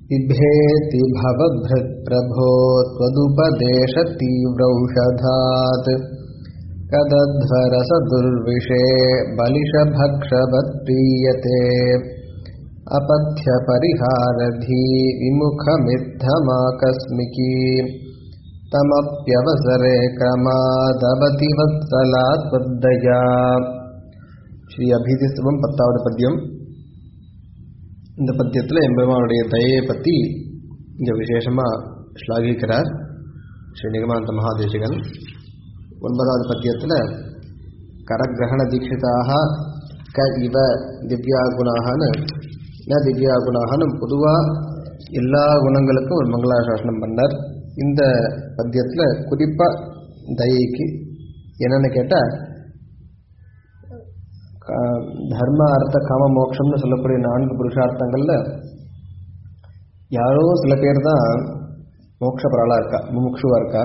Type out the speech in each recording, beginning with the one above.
बिभेति भवभृत्प्रभो त्वदुपदेशतीव्रौषधात् कदध्वरसदुर्विषे बलिषभक्षवत्प्रीयते अपथ्यपरिहारधी विमुखमित्थमाकस्मिकी तमप्यवसरे क्रमादवति वत्सला त्वद्दया ஸ்ரீ அபிதிஸ்தவம் பத்தாவது பத்தியம் இந்த பத்தியத்தில் எம்பெருமானுடைய தயையை பற்றி இங்கே விசேஷமாக ஸ்லாகிக்கிறார் ஸ்ரீ நிகமாந்த மகாதேசிகன் ஒன்பதாவது பத்தியத்தில் கரகிரகண தீட்சிதாக க இவ திவ்யா குணாகனு ந திவ்யா குணாகனு பொதுவாக எல்லா குணங்களுக்கும் ஒரு மங்களாசாசனம் பண்ணார் இந்த பத்தியத்தில் குறிப்பாக தயைக்கு என்னென்னு கேட்டால் தர்ம அர்த்த காம மோட்சம்னு சொல்லக்கூடிய நான்கு புருஷார்த்தங்களில் யாரோ சில பேர் தான் மோட்சபராளாக இருக்கா முமுட்சுவாக இருக்கா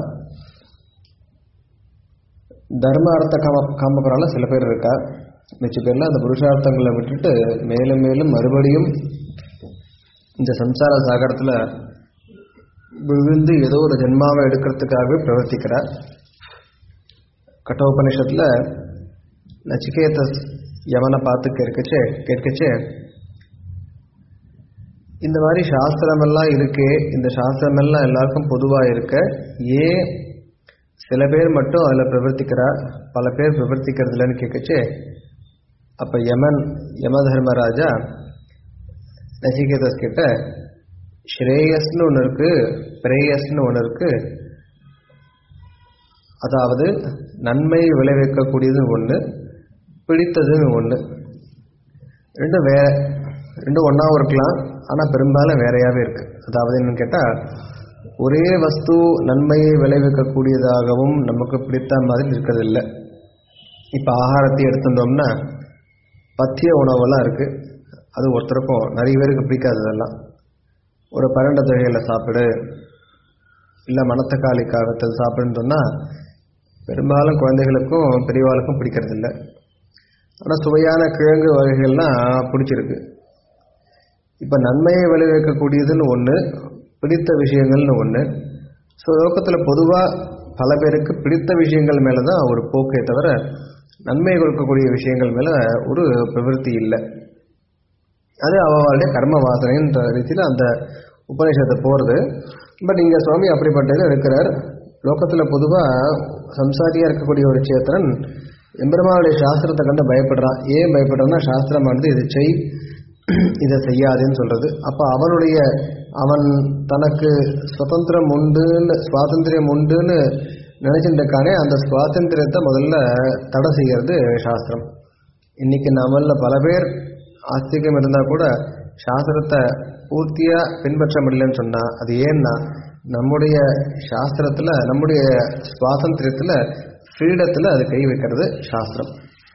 தர்ம அர்த்த காம காமபரால சில பேர் இருக்கா மிச்ச பேர்ல அந்த புருஷார்த்தங்களை விட்டுட்டு மேலும் மேலும் மறுபடியும் இந்த சம்சார சாகரத்தில் விழுந்து ஏதோ ஒரு ஜென்மாவை எடுக்கிறதுக்காகவே பிரவர்த்திக்கிறார் கட்டோபனிஷத்தில் நச்சிகேதஸ் யமனை பார்த்து கேட்கச்சே கேட்கச்சே இந்த மாதிரி சாஸ்திரமெல்லாம் இருக்கே இந்த சாஸ்திரமெல்லாம் எல்லாருக்கும் பொதுவாக இருக்க ஏன் சில பேர் மட்டும் அதில் பிரவர்த்திக்கிறா பல பேர் பிரவர்த்திக்கிறது இல்லைன்னு கேட்கச்சே அப்போ யமன் யம தர்மராஜா நசிகேதஸ் கிட்ட ஸ்ரேயஸ்னு ஒன்று இருக்கு பிரேயஸ்னு ஒன்று இருக்கு அதாவது நன்மை விளைவிக்கக்கூடியது ஒன்று பிடித்ததுன்னு ஒன்று ரெண்டும் வேற ரெண்டும் ஒன்றாவும் இருக்கலாம் ஆனால் பெரும்பாலும் வேறையாகவே இருக்குது அதாவது என்னன்னு கேட்டால் ஒரே வஸ்து நன்மையை விளைவிக்கக்கூடியதாகவும் நமக்கு பிடித்த மாதிரி இருக்கிறதில்ல இப்போ ஆகாரத்தை எடுத்துட்டோம்னா பத்திய உணவெல்லாம் இருக்குது அது ஒருத்தருக்கும் நிறைய பேருக்கு பிடிக்காது அதெல்லாம் ஒரு பரண்ட தொகையில் சாப்பிடு இல்லை மணத்தக்காளி காகத்தில் சாப்பிடுன்னு சொன்னால் பெரும்பாலும் குழந்தைகளுக்கும் பெரியவாளுக்கும் பிடிக்கிறதில்ல ஆனால் சுவையான கிழங்கு வகைகள்லாம் பிடிச்சிருக்கு இப்போ நன்மையை விளைவிக்கக்கூடியதுன்னு ஒன்று பிடித்த விஷயங்கள்னு ஒன்று ஸோ லோக்கத்தில் பொதுவாக பல பேருக்கு பிடித்த விஷயங்கள் மேலே தான் ஒரு போக்கே தவிர நன்மை கொடுக்கக்கூடிய விஷயங்கள் மேலே ஒரு பிரவருத்தி இல்லை அது அவளுடைய கர்ம வாசனைன்ற ரீதியில் அந்த உபநிஷத்தை போகிறது பட் இங்கே சுவாமி அப்படிப்பட்டது இருக்கிறார் லோக்கத்தில் பொதுவாக சம்சாரியாக இருக்கக்கூடிய ஒரு சேத்திரன் எம்பெருமானுடைய சாஸ்திரத்தை கண்டு பயப்படுறான் ஏன் பயப்படுறான்னா சாஸ்திரமானது இதை செய் இதை செய்யாதுன்னு சொல்கிறது அப்போ அவனுடைய அவன் தனக்கு சுதந்திரம் உண்டுன்னு சுவாதந்திரம் உண்டுன்னு நினைச்சுட்டு இருக்கானே அந்த சுவாதந்திரத்தை முதல்ல தடை செய்கிறது சாஸ்திரம் இன்னைக்கு நம்மள பல பேர் ஆஸ்திகம் இருந்தால் கூட சாஸ்திரத்தை பூர்த்தியாக பின்பற்ற முடியலன்னு சொன்னால் அது ஏன்னா நம்முடைய சாஸ்திரத்தில் நம்முடைய சுவாதந்திரத்தில் ஃப்ரீடத்தில் அது கை வைக்கிறது சாஸ்திரம்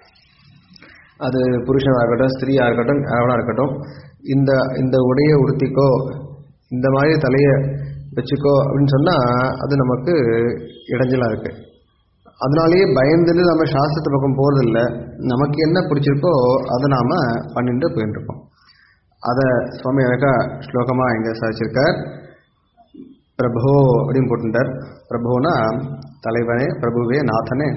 அது புருஷனாக இருக்கட்டும் ஸ்திரீயாக இருக்கட்டும் யாராக இருக்கட்டும் இந்த இந்த உடையை உடுத்திக்கோ இந்த மாதிரி தலையை வச்சுக்கோ அப்படின்னு சொன்னால் அது நமக்கு இடைஞ்சலாக இருக்குது அதனாலேயே பயந்துட்டு நம்ம சாஸ்திரத்து பக்கம் போகிறதில்ல நமக்கு என்ன பிடிச்சிருக்கோ அதை நாம் பண்ணிட்டு போயிட்டுருக்கோம் அதை சுவாமி அழகா ஸ்லோகமாக எங்கே சாதிச்சிருக்கார் பிரபோ அப்படின்னு போட்டுட்டார் பிரபுனா தலைவனே பிரபுவே நாதனே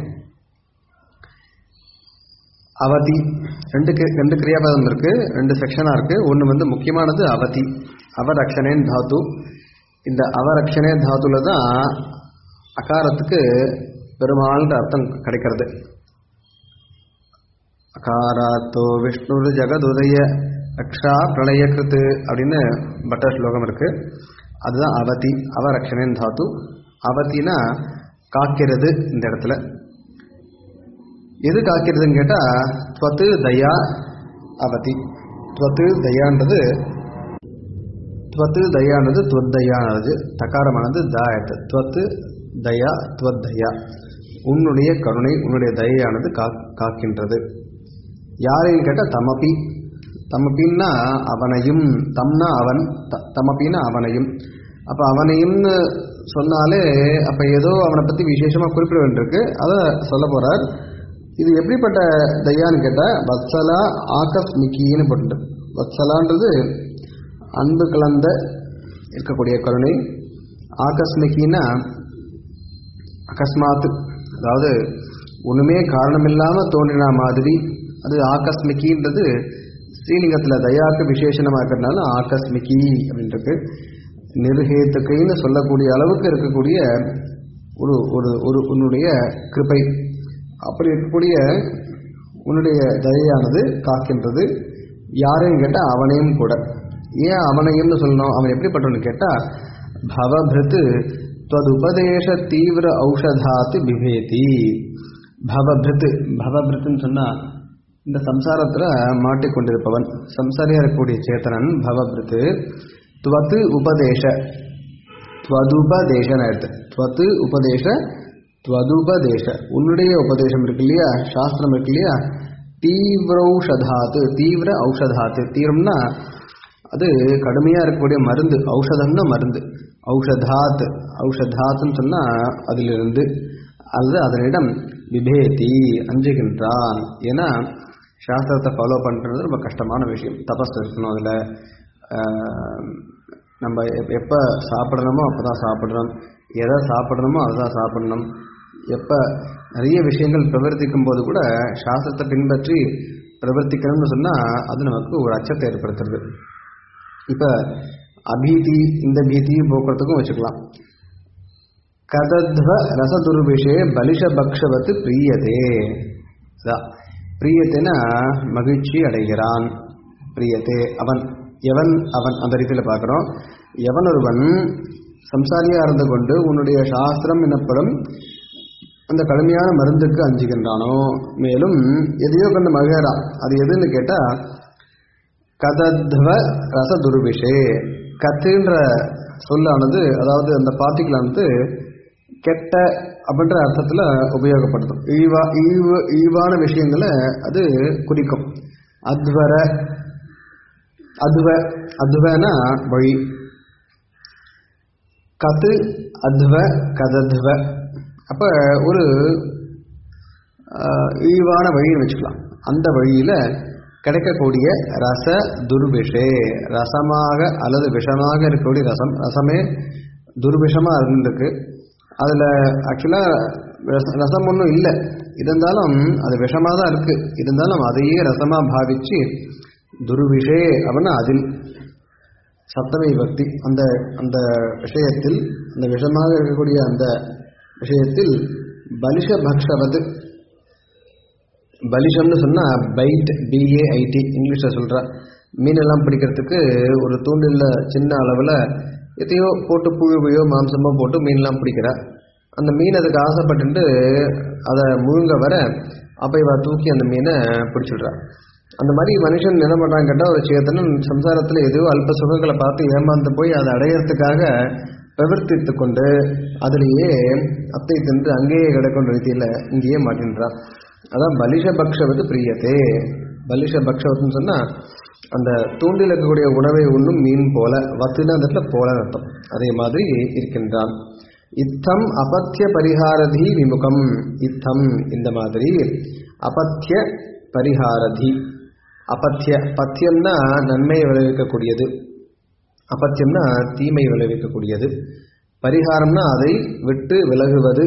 அவதி ரெண்டு ரெண்டு கிரியாபதம் இருக்கு ரெண்டு செக்ஷனாக இருக்கு ஒன்று வந்து முக்கியமானது அவதி அவரக்ஷனேன் தாத்து இந்த அவரக்ஷனே தாத்துல தான் அகாரத்துக்கு பெருமாள்ன்ற அர்த்தம் கிடைக்கிறது அகாராத்தோ விஷ்ணு ஜெகதுதய ரக்ஷா பிரளய கிருத்து அப்படின்னு பட்டர் ஸ்லோகம் இருக்கு அதுதான் அவதி அவரக்ஷனேன் தாத்து அவத்தினா காக்கிறது இந்த இடத்துல எது காக்கிறதுன்னு கேட்டால் துவத்து தயா அவதி துவத்து தயான்றது துவத்து தயானது துவத்தயானது தகாரமானது தாயத்து துவத்து தயா துவத்தயா உன்னுடைய கருணை உன்னுடைய தயையானது கா காக்கின்றது யாரையும் கேட்டால் தமபி தமபின்னா அவனையும் தம்னா அவன் த தமபின்னா அவனையும் அப்போ அவனையும்னு சொன்னாலே அப்போ ஏதோ அவனை பற்றி விசேஷமாக குறிப்பிட வேண்டியிருக்கு அதை சொல்ல போகிறார் இது எப்படிப்பட்ட தயான்னு கேட்டால் வத்சலா ஆகஸ்மிக்கின்னு போட்டு வத்சலான்றது அன்பு கலந்த இருக்கக்கூடிய கருணை ஆகஸ்மிகின்னா அகஸ்மாத்து அதாவது ஒண்ணுமே காரணம் இல்லாம தோன்றின மாதிரி அது ஆகஸ்மிகின்றது ஸ்ரீலிங்கத்துல தயாக்கு விசேஷணமா இருக்கிறதுனால ஆகஸ்மிகி அப்படின்றது நிர்ஹேத்துக்கைன்னு சொல்லக்கூடிய அளவுக்கு இருக்கக்கூடிய ஒரு ஒரு ஒரு உன்னுடைய கிருபை அப்படி இருக்கக்கூடிய உன்னுடைய தயையானது காக்கின்றது யாரையும் கேட்டா அவனையும் கூட ஏன் அவனையும்னு சொல்லணும் அவன் எப்படிப்பட்டவன்னு கேட்டா பவபிருத்து துவதுபதேச தீவிர ஔஷதாத்து பிபேதி பவபிருத்து பவபிருத்துன்னு சொன்னா இந்த சம்சாரத்துல மாட்டிக்கொண்டிருப்பவன் சம்சாரியா இருக்கக்கூடிய சேத்தனன் பவபிருத்து துவத்து உபதேச துவதுபதேசன் எடுத்து துவத்து உபதேச துவதுபதேச உன்னுடைய உபதேசம் இருக்கு இல்லையா சாஸ்திரம் இருக்கு இல்லையா தீவிரௌஷதாத்து தீவிர ஔஷதாத்து தீவிரம்னா அது கடுமையா இருக்கக்கூடிய மருந்து ஔஷதம்னா மருந்து ஔஷதாத் ஔஷதாத்னு சொன்னா அதிலிருந்து அது அதனிடம் விபேதி அஞ்சுகின்றான் ஏன்னா சாஸ்திரத்தை ஃபாலோ பண்றது ரொம்ப கஷ்டமான விஷயம் தபஸ் இருக்கணும் அதில் நம்ம எப் எப்போ சாப்பிடணுமோ அப்போ தான் சாப்பிடணும் எதை சாப்பிடணுமோ அதுதான் சாப்பிடணும் எப்போ நிறைய விஷயங்கள் பிரவர்த்திக்கும் போது கூட சாஸ்திரத்தை பின்பற்றி பிரவர்த்திக்கணும்னு சொன்னால் அது நமக்கு ஒரு அச்சத்தை ஏற்படுத்துறது இப்போ அபீதி இந்த பீதியும் போக்குறதுக்கும் வச்சுக்கலாம் கதத்வ ரசதுர்விஷே பலிஷ பக்ஷவத்து பிரியதே அதான் பிரியத்தேனா மகிழ்ச்சி அடைகிறான் பிரியத்தே அவன் எவன் அவன் அந்த ரீதியில் பார்க்குறோம் எவன் ஒருவன் சம்சாரியா இருந்து கொண்டு உன்னுடைய சாஸ்திரம் எனப்படும் அந்த கடுமையான மருந்துக்கு அஞ்சுகின்றானோ மேலும் எதையோ கண்டு மகிழறான் அது எதுன்னு கேட்டா கதத்வ ரச துர்விஷே கத்துன்ற சொல்லானது அதாவது அந்த பார்ட்டிகளானது கெட்ட அப்படின்ற அர்த்தத்தில் உபயோகப்படுத்தும் இழிவா இழிவு இழிவான விஷயங்களை அது குறிக்கும் அத்வர அத்வ அத்வனா வழி கத்து அத்வ கதத்வ அப்போ ஒரு இழிவான வழின்னு வச்சுக்கலாம் அந்த வழியில் கிடைக்கக்கூடிய ரச துர்விஷே ரசமாக அல்லது விஷமாக இருக்கக்கூடிய ரசம் ரசமே துர்விஷமாக இருந்திருக்கு அதில் ஆக்சுவலாக ரசம் ஒன்றும் இல்லை இருந்தாலும் அது விஷமாக தான் இருக்குது இருந்தாலும் அதையே ரசமாக பாவிச்சு துர்விஷே அப்படின்னா அதில் சப்தமை பக்தி அந்த அந்த விஷயத்தில் அந்த விஷமாக இருக்கக்கூடிய அந்த விஷயத்தில் பலிஷ பக்ஷவது பலிஷம்னு சொன்னால் பைட் பிஏஐடி இங்கிலீஷில் சொல்கிறா மீனெல்லாம் பிடிக்கிறதுக்கு ஒரு தூண்டில் சின்ன அளவில் எதையோ போட்டு புழுவையோ மாம்சமோ போட்டு மீன்லாம் பிடிக்கிறா அந்த மீன் அதுக்கு ஆசைப்பட்டு அதை முழுங்க வர அப்போ இவ தூக்கி அந்த மீனை பிடிச்சிடுறா அந்த மாதிரி மனுஷன் என்ன பண்ணுறான்னு கேட்டால் ஒரு சேத்தனன் சம்சாரத்தில் எதையோ அல்ப சுகங்களை பார்த்து ஏமாந்து போய் அதை அடையிறதுக்காக பிரவர்த்தித்து கொண்டு அதிலேயே அத்தை தின்று அங்கேயே கிடக்கும் ரீதியில் இங்கேயே மாட்டின்றான் அதான் பலிஷ பக்ஷவது பிரியத்தே பலிஷ பக்ஷவத்துன்னு சொன்னால் அந்த தூண்டில் இருக்கக்கூடிய உணவை உண்ணும் மீன் போல வத்துனா அந்த இடத்துல போல அர்த்தம் அதே மாதிரி இருக்கின்றான் இத்தம் அபத்திய பரிகாரதி விமுகம் இத்தம் இந்த மாதிரி அபத்திய பரிகாரதி அபத்திய பத்தியம்னா நன்மையை விளைவிக்கக்கூடியது அபத்தியம்னா தீமை விளைவிக்கக்கூடியது பரிகாரம்னா அதை விட்டு விலகுவது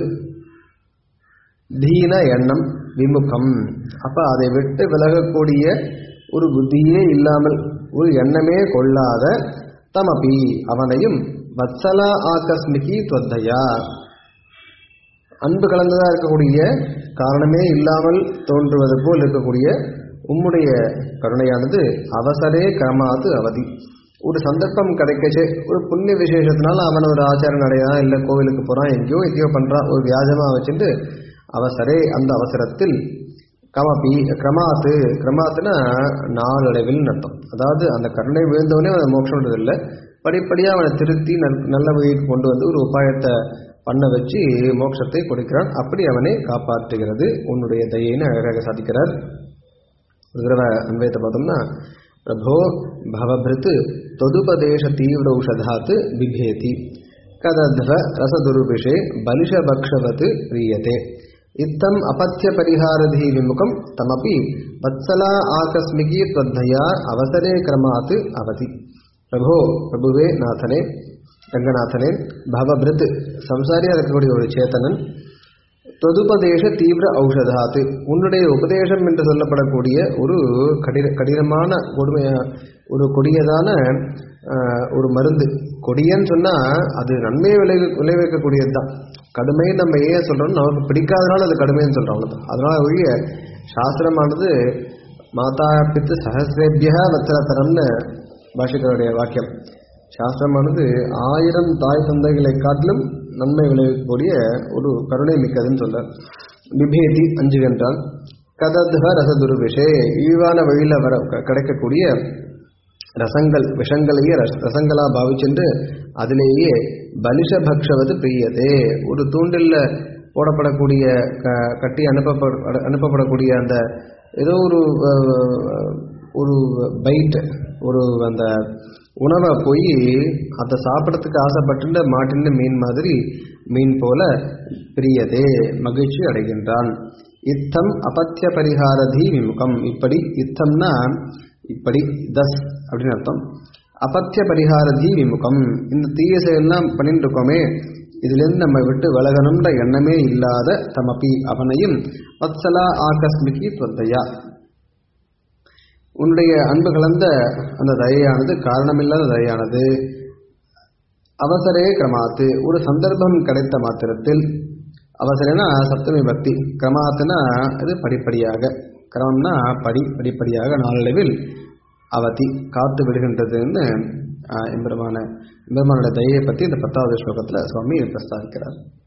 தீன எண்ணம் விமுகம் அப்ப அதை விட்டு விலகக்கூடிய ஒரு புத்தியே இல்லாமல் ஒரு எண்ணமே கொள்ளாத தமபி அவனையும் வத்சலா ஆகஸ்மிகி தொத்தையா அன்பு கலந்ததா இருக்கக்கூடிய காரணமே இல்லாமல் தோன்றுவது போல் இருக்கக்கூடிய உம்முடைய கருணையானது அவசரே கிரமாது அவதி ஒரு சந்தர்ப்பம் கிடைக்கச்சு ஒரு புண்ணிய விசேஷத்தினால அவன் ஒரு ஆச்சாரம் அடையான் இல்லை கோவிலுக்கு போறான் எங்கேயோ எங்கேயோ பண்றான் ஒரு வியாஜமா வச்சுட்டு அவசரே அந்த அவசரத்தில் கமபி கிரமாத்து கிரமாத்துனா நாளடைவில் அர்த்தம் அதாவது அந்த கருணை விழுந்தவனே அவனை மோட்சம் இல்லை படிப்படியாக அவனை திருத்தி நல் நல்ல வழிக்கு கொண்டு வந்து ஒரு உபாயத்தை பண்ண வச்சு மோட்சத்தை கொடுக்கிறான் அப்படி அவனை காப்பாற்றுகிறது உன்னுடைய தயைன்னு அழகாக சாதிக்கிறார் ஒரு தடவை அன்வயத்தை பார்த்தோம்னா பிரபோ பவபிருத் தொதுபதேச தீவிர ஔஷதாத் பிபேதி கதத்வ ரசதுருபிஷே பலிஷ பக்ஷவத் பிரியதே இத்தம் அபத்திய பரிகாரதி விமுகம் தமபி வத்சலா ஆகஸ்மிகி त्वद्धया அவசரே கிரமாத் அவதி பிரபோ பிரபுவே நாதனே ரங்கநாதனே பவபிருத் சம்சாரியா இருக்கக்கூடிய ஒரு சேத்தனன் தொதுபதேச தீவிர ஔஷதாத்து உன்னுடைய உபதேசம் என்று சொல்லப்படக்கூடிய ஒரு கடின கடினமான கொடுமைய ஒரு கொடியதான ஆஹ், ஒரு மருந்து கொடியன்னு சொன்னா அது நன்மையை விளை விளைவிக்கக்கூடியது தான் கடுமை நம்ம ஏன் சொல்றோம் நமக்கு பிடிக்காதனால அது கடுமைன்னு சொல்றோம் அவ்வளவுதான் அதனால ஒழிய சாஸ்திரமானது மாதா பித்து சஹசிரேபியா வத்திரத்தரம்னு பாஷிகருடைய வாக்கியம் சாஸ்திரமானது ஆயிரம் தாய் தந்தைகளை காட்டிலும் நன்மை விளைவிக்கக்கூடிய ஒரு கருணை மிக்கதுன்னு சொல்றார் பிபேதி அஞ்சுகின்றான் கதத்ஹ ரசதுருவிஷே இழிவான வழியில வர க- கிடைக்கக்கூடிய ரசங்கள் விஷங்களையே ரச ரசங்களா பாவிச்சென்று அதிலேயே பலிஷ பக்ஷவது பிரியதே ஒரு தூண்டில்ல போடப்படக்கூடிய க- கட்டி அனுப்பப்பட அனுப்பப்படக்கூடிய அந்த ஏதோ ஒரு அஹ், ஒரு பைட் ஒரு அந்த உணவை போய் அதை சாப்பிட்றதுக்கு ஆசைப்பட்டு மாட்டின்னு மீன் மாதிரி மீன் போல பிரியதே மகிழ்ச்சி அடைகின்றான் இத்தம் அபத்திய பரிகாரதி விமுகம் இப்படி இத்தம்னா இப்படி தஸ் அப்படின்னு அர்த்தம் அபத்திய பரிகாரதி விமுகம் இந்த தீய செயல்லாம் பண்ணிட்டு இருக்கோமே இதிலிருந்து நம்ம விட்டு விலகணும்ன்ற எண்ணமே இல்லாத தமபி அவனையும் வத்சலா ஆகஸ்மிகி துவத்தையா உன்னுடைய அன்பு கலந்த அந்த தயையானது காரணமில்லாத தயையானது அவசரே கிரமாத்து ஒரு சந்தர்ப்பம் கிடைத்த மாத்திரத்தில் அவசரனா சப்தமி பக்தி கிரமாத்துனா அது படிப்படியாக கிரமம்னா படி படிப்படியாக நாளடைவில் அவதி காத்து விடுகின்றதுன்னு ஆஹ், எம்பெருமான எம்பெருமானோட தயையை பற்றி இந்த பத்தாவது ஸ்லோகத்தில் சுவாமி பிரஸ்தாவிக்கிறார்